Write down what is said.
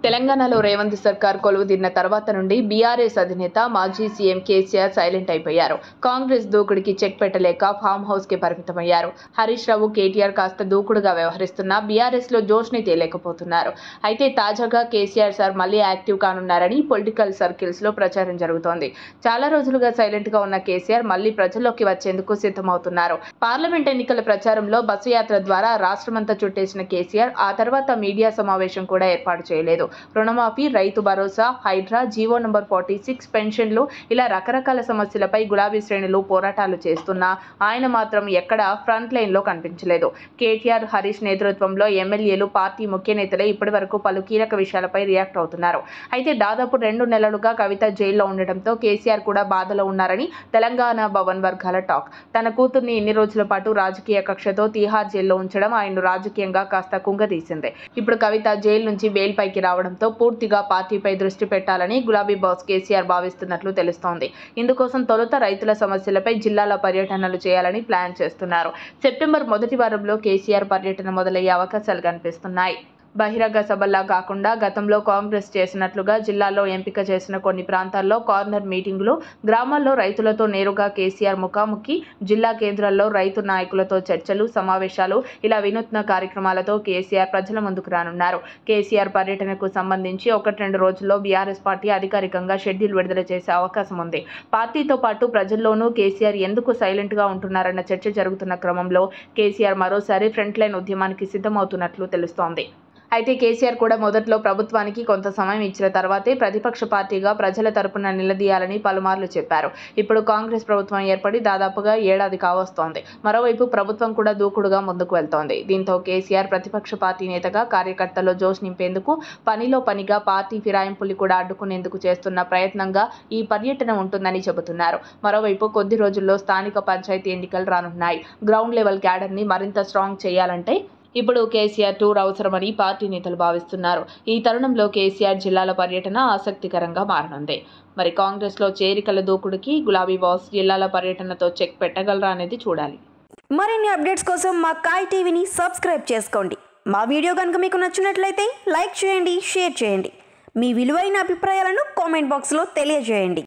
తెలంగాణలో రేవంత్ సర్కార్ కొలువుదీరిన తర్వాత నుండి బీఆర్ఎస్ అధినేత మాజీ సీఎం కేసీఆర్ సైలెంట్ అయిపోయారు కాంగ్రెస్ దూకుడికి చెక్ పెట్టలేక ఫామ్ హౌస్ కి పరిమితమయ్యారు హరీష్ రావు కేటీఆర్ కాస్త దూకుడుగా వ్యవహరిస్తున్నా బీఆర్ఎస్ లో జోష్ని తేలేకపోతున్నారు అయితే తాజాగా కేసీఆర్ సార్ మళ్ళీ యాక్టివ్ కానున్నారని పొలిటికల్ సర్కిల్స్ లో ప్రచారం జరుగుతోంది చాలా రోజులుగా సైలెంట్ గా ఉన్న కేసీఆర్ మళ్ళీ ప్రజల్లోకి వచ్చేందుకు సిద్ధమవుతున్నారు పార్లమెంట్ ఎన్నికల ప్రచారంలో బస్సు యాత్ర ద్వారా రాష్ట్రమంతా చుట్టేసిన కేసీఆర్ ఆ తర్వాత మీడియా సమావేశం కూడా ఏర్పాటు చేయలేదు రుణమాఫీ రైతు భరోసా Hydraa GO number forty six పెన్షన్లు ఇలా రకరకాల సమస్యలపై గులాబీ శ్రేణులు పోరాటాలు చేస్తున్నా ఆయన మాత్రం ఎక్కడ ఫ్రంట్ లైన్ లో కనిపించలేదు కేటీఆర్ హరీష్ నేతృత్వంలో ఎమ్మెల్యేలు పార్టీ ముఖ్య నేతలే ఇప్పటి వరకు పలు కీలక విషయాలపై రియాక్ట్ అవుతున్నారు అయితే దాదాపు రెండు నెలలుగా కవిత జైల్లో ఉండటంతో కేసీఆర్ కూడా బాధలో ఉన్నారని తెలంగాణ భవన్ వర్గాల టాక్ తన కూతుర్ని ఇన్ని రోజుల పాటు రాజకీయ కక్షతో తీహార్ జైల్లో ఉంచడం ఆయన్ను రాజకీయంగా కాస్త కుంగదీసింది ఇప్పుడు కవిత జైలు నుంచి బెయిల్ పైకి రావడంతో పూర్తిగా పార్టీపై దృష్టి పెట్టాలని గులాబీ బాస్ కేసీఆర్ భావిస్తున్నట్లు తెలుస్తోంది ఇందుకోసం తొలుత రైతుల సమస్యలపై జిల్లాల పర్యటనలు చేయాలని ప్లాన్ చేస్తున్నారు సెప్టెంబర్ మొదటి వారంలో కేసీఆర్ పర్యటన మొదలయ్యే అవకాశాలు కనిపిస్తున్నాయి బహిరంగ సభల్లా కాకుండా గతంలో కాంగ్రెస్ చేసినట్లుగా జిల్లాలో ఎంపిక చేసిన కొన్ని ప్రాంతాల్లో కార్నర్ మీటింగులు గ్రామాల్లో రైతులతో నేరుగా కేసీఆర్ ముఖాముఖి జిల్లా కేంద్రాల్లో రైతు నాయకులతో చర్చలు సమావేశాలు ఇలా వినూత్న కార్యక్రమాలతో కేసీఆర్ ప్రజల ముందుకు రానున్నారు కేసీఆర్ పర్యటనకు సంబంధించి ఒకటి రెండు రోజుల్లో బీఆర్ఎస్ పార్టీ అధికారికంగా షెడ్యూల్ విడుదల చేసే అవకాశం ఉంది పార్టీతో పాటు ప్రజల్లోనూ కేసీఆర్ ఎందుకు సైలెంట్గా ఉంటున్నారన్న చర్చ జరుగుతున్న క్రమంలో కేసీఆర్ మరోసారి ఫ్రంట్ లైన్ ఉద్యమానికి సిద్ధమవుతున్నట్లు తెలుస్తోంది అయితే కేసీఆర్ కూడా మొదట్లో ప్రభుత్వానికి కొంత సమయం ఇచ్చిన తర్వాతే ప్రతిపక్ష పార్టీగా ప్రజల తరపున నిలదీయాలని పలుమార్లు చెప్పారు ఇప్పుడు కాంగ్రెస్ ప్రభుత్వం ఏర్పడి దాదాపుగా ఏడాది కావస్తోంది మరోవైపు ప్రభుత్వం కూడా దూకుడుగా ముందుకు వెళ్తోంది దీంతో కేసీఆర్ ప్రతిపక్ష పార్టీ నేతగా కార్యకర్తల్లో జోష్ నింపేందుకు పనిలో పనిగా పార్టీ ఫిరాయింపులు కూడా అడ్డుకునేందుకు చేస్తున్న ప్రయత్నంగా ఈ పర్యటన ఉంటుందని చెబుతున్నారు మరోవైపు కొద్ది రోజుల్లో స్థానిక పంచాయతీ ఎన్నికలు రానున్నాయి గ్రౌండ్ లెవెల్ క్యాడర్ని మరింత స్ట్రాంగ్ చేయాలంటే ఇప్పుడు కేసీఆర్ టూర్ అవసరమని పార్టీ నేతలు భావిస్తున్నారు ఈ తరుణంలో కేసీఆర్ జిల్లాల పర్యటన ఆసక్తికరంగా మారనుంది మరి కాంగ్రెస్లో చేరికల దూకుడుకి గులాబీ బాస్ జిల్లాల పర్యటనతో చెక్ పెట్టగలరా అనేది చూడాలి మరిన్ని అప్డేట్స్ కోసం మా కాయ్ టీవీని సబ్స్క్రైబ్ చేసుకోండి మా వీడియో కనుక మీకు నచ్చినట్లయితే లైక్ చేయండి షేర్ చేయండి మీ విలువైన అభిప్రాయాలను కామెంట్ బాక్స్లో తెలియజేయండి